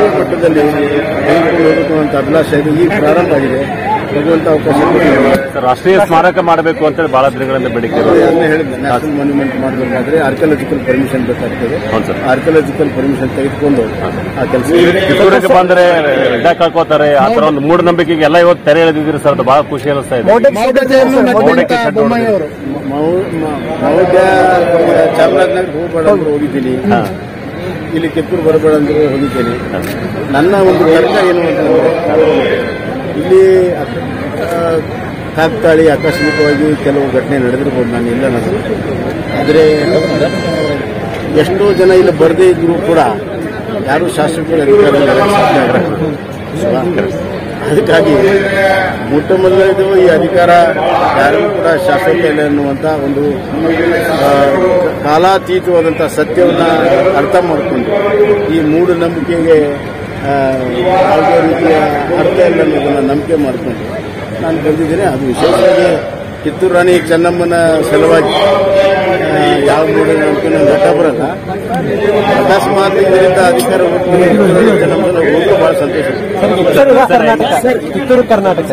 ಮಟ್ಟದಲ್ಲಿ ತೆಗೆದುಕೊಂಡು ಹೋಗಬೇಕು ಅಂತ ಅಭಿಲಾಷೆ ಇದೆ ಈಗ ಪ್ರಾರಂಭ ಆಗಿದೆ ಭಗವಂತ ಅವಕಾಶ ಕೊಟ್ಟಿದ್ದಾನೆ. ಸರ್ ರಾಷ್ಟ್ರೀಯ ಸ್ಮಾರಕ ಮಾಡಬೇಕು ಅಂತೇಳಿ ಬಹಳ ದಿನಗಳಿಂದ ಬೇಡಿಕೆ ಇದೆ. ಅದನ್ನೇ ಹೇಳಿದ್ದೆ ನ್ಯಾಷನಲ್ ಮಾನ್ಯುಮೆಂಟ್ ಮಾಡಬೇಕಾದ್ರೆ ಆರ್ಕಿಯಾಲಜಿಕಲ್ ಪರ್ಮಿಷನ್ ಬೇಕಾಗ್ತದೆ ಹೌದು ಸರ್ ಆರ್ಕಿಯಾಲಜಿಕಲ್ ಪರ್ಮಿಷನ್ ತೆಗೆದುಕೊಂಡು ಆ ಕೆಲಸ ಕಿತ್ತೂರಿಗೆ ಬಂದ್ರೆ ಡಾಕ್ ಹಾಕೋತಾರೆ ಆ ತರ ಒಂದು ಮೂಢನಂಬಿಕೆಗೆ ಎಲ್ಲ ಇವತ್ತು ತೆರೆ ಎಳೆದಿದ್ದೀರಿ ಸರ್ ಅದು ಬಹಳ ಖುಷಿ ಅನಿಸ್ತಾ ಇದೆ ಮೌಢ್ಯಕ್ಕೆ ಸೆಟ್ ಹೊಡೆದಿದೆ. ಮೌಢ್ಯ ಚಾಮರಾಜನಗರ ಹೋಗಬೇಡ ಅಂದ್ರೆ ಹೋಗಿದ್ದೀನಿ ಹಾ. ಇಲ್ಲಿ ಕಿತ್ತೂರು ಬರಬೇಡ ಅಂದ್ರೆ ಹೋಗಿದ್ದೀನಿ ನನ್ನ ಒಂದು ತರ್ಕ ಏನು ಅಂತಂದ್ರೆ ಇಲ್ಲಿ ಆ, ಕಾಕ್ತಾಳಿ ಆಕಸ್ಮಿಕವಾಗಿ ಕೆಲವು ಘಟನೆ ನಡೆದಿರ್ಬೋದು ನಾನು ಇಲ್ಲ ನಾನು ಆದರೆ ಎಷ್ಟೋ ಜನ ಇಲ್ಲಿ ಬರದೇ ಇದ್ರು ಕೂಡ ಯಾರು ಶಾಸಕರ ಅಧಿಕಾರಿಗಳು ಸಾಧ್ಯ ಆಗಲ್ಲ. ಅಲ್ವಾ? ಅದಕ್ಕಾಗಿ ಮೊಟ್ಟ ಮೊದಲನೇದು ಈ ಅಧಿಕಾರ ಯಾರಿಗೂ ಕೂಡ ಶಾಸಕ ಇಲ್ಲ ಅನ್ನುವಂಥ ಒಂದು ಆ, ಕಾಲಾತೀತವಾದಂಥ ಸತ್ಯವನ್ನು ಅರ್ಥ ಮಾಡಿಕೊಂಡು ಈ ಮೂಢನಂಬಿಕೆಗೆ ಆ, ಯಾವುದೇ ರೀತಿಯ ಅರ್ಥ ಇಲ್ಲ ಅನ್ನೋದನ್ನು ನಂಬಿಕೆ ಮಾಡಿಕೊಂಡು ನಾನು ಬಂದಿದ್ದೇನೆ ಅದು ವಿಶೇಷವಾಗಿ ಕಿತ್ತೂರು ರಾಣಿ ಚೆನ್ನಮ್ಮನ ಸಲುವಾಗಿ ಆ, ಯಾವ ಮೂಢನಂಬಿಕೆ ಘಟ್ಟ ಬರಲ್ಲ ಅಕಸ್ಮಾತ್ ಇದರಿಂದ ಅಧಿಕಾರ ಹೋಗ್ತೀನಿ ಚೆನ್ನಮ್ಮನ ಹೋಗಿ ಬಹಳ ಸಂತೋಷ ಸರ್ ಕಿತ್ತೂರು ಕರ್ನಾಟಕ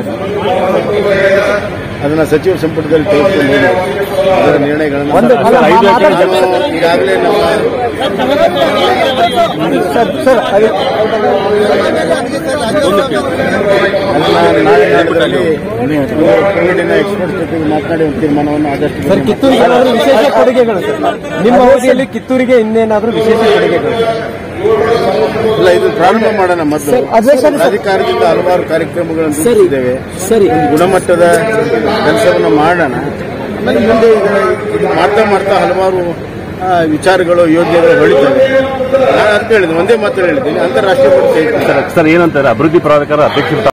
ಅದನ್ನ ಸಚಿವ ಸಂಪುಟದಲ್ಲಿ ತೆಗೆದುಕೊಂಡು ಹೋಗಿ ಅದರ ನಿರ್ಣಯಗಳನ್ನು ಒಂದು ಅಲ್ಲ, ಐದು ಎಕರೆ ಜನ ಈಗಾಗಲೇ ನಮ್ಮ ಸರ್ ಸರ್ ಅದು- ಅದನ್ನ ನಾಳೆ ನಾಡಿದ್ರಲ್ಲಿ ಕೋವಿಡಿನ ಎಕ್ಸ್ಪರ್ಟ್ ಜೊತೆಗೆ ಮಾತನಾಡಿ ಒಂದು ತೀರ್ಮಾನವನ್ನು ಆದಷ್ಟು ಸರ್ ಕಿತ್ತೂರಿಗೆ ಏನಾದರೂ ವಿಶೇಷ ಕೊಡುಗೆಗಳು ಸರ್ ನಿಮ್ಮ ಅವಧಿಯಲ್ಲಿ ಕಿತ್ತೂರಿಗೆ ಇನ್ನೇನಾದರೂ ವಿಶೇಷ ಕೊಡುಗೆಗಳು ಇಲ್ಲ ಇದು ಪ್ರಾರಂಭ ಮಾಡೋಣ ಮೊದಲು ಸರ್, ಅದೇ ಸರ್, ಸರ್. ಅಧಿಕಾರದಿಂದ ಹಲವಾರು ಕಾರ್ಯಕ್ರಮಗಳನ್ನು ಸರಿ. ರೂಪಿಸಿದ್ದೇವೆ ಸರಿ ಒಂದು ಗುಣಮಟ್ಟದ ಕೆಲಸವನ್ನು ಮಾಡೋಣ ಆಮೇಲೆ ಮುಂದೆ ಇದು- ಇದು ಮಾಡ್ತಾ ಮಾಡ್ತಾ ಹಲವಾರು ಆ, ವಿಚಾರಗಳು ಯೋಜನೆಗಳು ಹೊಳಿತವೆ ನಾನು ಅಂತ ಹೇಳಿದೆ ಒಂದೇ ಮಾತು ಹೇಳಿದ್ದೀನಿ ಅಂತಾರಾಷ್ಟ್ರೀಯ ಮಟ್ಟದ ಸರ್ ಸರ್ ಏನಂತಾರೆ ಅಭಿವೃದ್ಧಿ ಪ್ರಾಧಿಕಾರ ಅಧ್ಯಕ್ಷರು